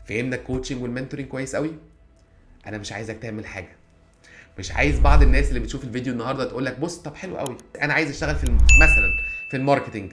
فهمنا الكوتشنج والمنتورنج كويس قوي انا مش عايزك تعمل حاجه مش عايز بعض الناس اللي بتشوف الفيديو النهارده تقول لك بص طب حلو قوي انا عايز اشتغل في الم- مثلا في الماركتنج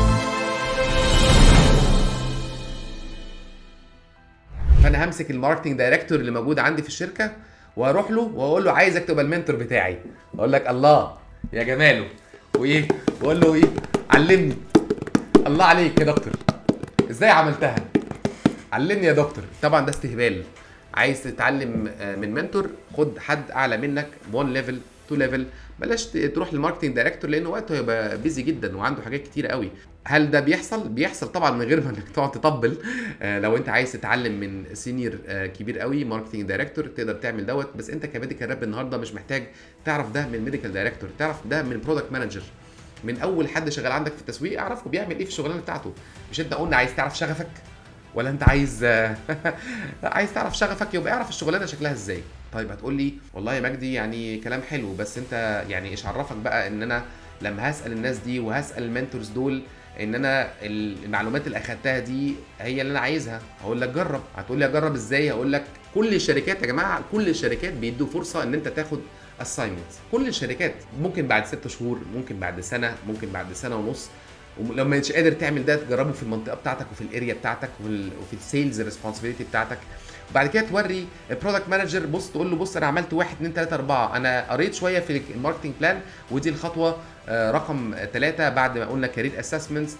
فانا همسك الماركتنج دايركتور اللي موجود عندي في الشركه واروح له واقول له عايزك تبقى المنتور بتاعي اقول لك الله يا جماله وايه واقول له ايه علمني الله عليك يا دكتور ازاي عملتها علمني يا دكتور طبعا ده استهبال عايز تتعلم آه، من منتور خد حد اعلى منك 1 ليفل 2 ليفل بلاش ت- تروح للماركتنج دايركتور لانه وقته هيبقى بيزي جدا وعنده حاجات كتير قوي هل ده بيحصل بيحصل طبعا من غير ما انك تقعد تطبل آه، لو انت عايز تتعلم من سينيور كبير قوي ماركتنج دايركتور تقدر تعمل دوت بس انت كميديكال راب النهارده مش محتاج تعرف ده من ميديكال دايركتور تعرف ده من برودكت مانجر من اول حد شغال عندك في التسويق اعرفه بيعمل ايه في الشغلانه بتاعته مش انت قلنا عايز تعرف شغفك ولا انت عايز لا عايز تعرف شغفك يبقى اعرف الشغلانه شكلها ازاي طيب هتقول لي والله يا مجدي يعني كلام حلو بس انت يعني ايش عرفك بقى ان انا لما هسال الناس دي وهسال المنتورز دول ان انا المعلومات اللي اخدتها دي هي اللي انا عايزها هقول لك جرب هتقول لي اجرب ازاي هقول لك كل الشركات يا جماعه كل الشركات بيدوا فرصه ان انت تاخد اساينمنت كل الشركات ممكن بعد ست شهور ممكن بعد سنه ممكن بعد سنه ونص ولما مش قادر تعمل ده تجربه في المنطقه بتاعتك وفي الاريا بتاعتك وفي ال- وفي السيلز ريسبونسبيلتي بتاعتك وبعد كده توري البرودكت مانجر بص تقول له بص انا عملت 1 2 3 4 انا قريت شويه في الماركتنج بلان ودي الخطوه آه، رقم ثلاثة بعد ما قلنا كارير اسسمنتس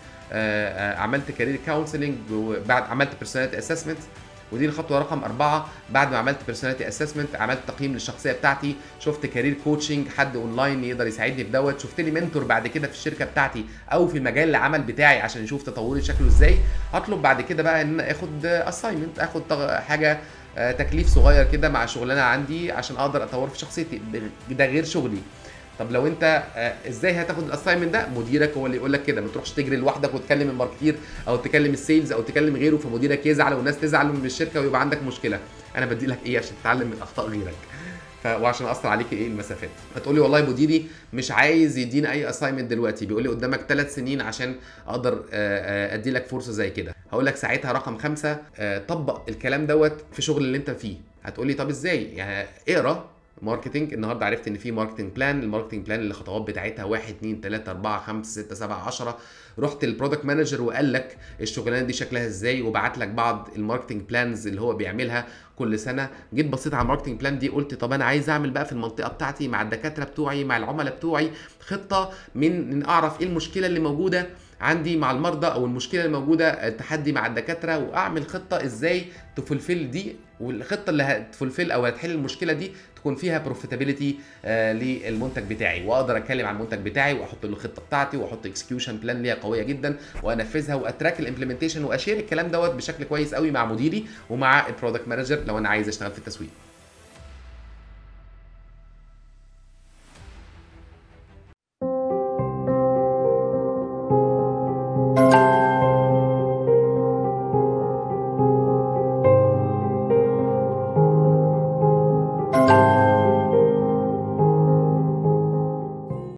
عملت كارير كونسلنج وبعد عملت بيرسوناليتي اسسمنت ودي الخطوه رقم أربعة بعد ما عملت بيرسوناليتي اسسمنت عملت تقييم للشخصيه بتاعتي شفت كارير كوتشنج حد اونلاين يقدر يساعدني في دوت شفت لي منتور بعد كده في الشركه بتاعتي او في مجال العمل بتاعي عشان يشوف تطوري شكله ازاي هطلب بعد كده بقى ان أنا اخد اساينمنت اخد تغ- حاجه آه، تكليف صغير كده مع شغلانه عندي عشان اقدر اطور في شخصيتي ده غير شغلي طب لو انت آه، ازاي هتاخد الاساينمنت ده مديرك هو اللي يقول لك كده ما تروحش تجري لوحدك وتكلم الماركتير او تكلم السيلز او تكلم غيره فمديرك يزعل والناس تزعل من الشركه ويبقى عندك مشكله انا بدي لك ايه عشان تتعلم من اخطاء غيرك ف... وعشان اثر عليك ايه المسافات هتقول لي والله مديري مش عايز يديني اي اساينمنت دلوقتي بيقول لي قدامك ثلاث سنين عشان اقدر آه، آه، ادي لك فرصه زي كده هقول لك ساعتها رقم خمسة آه، طبق الكلام دوت في شغل اللي انت فيه هتقول لي طب ازاي يعني اقرا ماركتنج النهارده عرفت ان في ماركتنج بلان الماركتنج بلان اللي الخطوات بتاعتها 1 2 3 4 5 6 7 10 رحت للبرودكت مانجر وقال لك الشغلانه دي شكلها ازاي وبعت لك بعض الماركتنج بلانز اللي هو بيعملها كل سنه جيت بصيت على الماركتنج بلان دي قلت طب انا عايز اعمل بقى في المنطقه بتاعتي مع الدكاتره بتوعي مع العملاء بتوعي خطه من ان اعرف ايه المشكله اللي موجوده عندي مع المرضى او المشكله اللي موجوده التحدي مع الدكاتره واعمل خطه ازاي تفلفل دي والخطه اللي هتفلفل او هتحل المشكله دي تكون فيها بروفيتابيلتي للمنتج بتاعي واقدر اتكلم عن المنتج بتاعي واحط له الخطه بتاعتي واحط اكسكيوشن بلان ليها قويه جدا وانفذها واتراك الامبلمنتيشن واشير الكلام دوت بشكل كويس قوي مع مديري ومع البرودكت مانجر لو انا عايز اشتغل في التسويق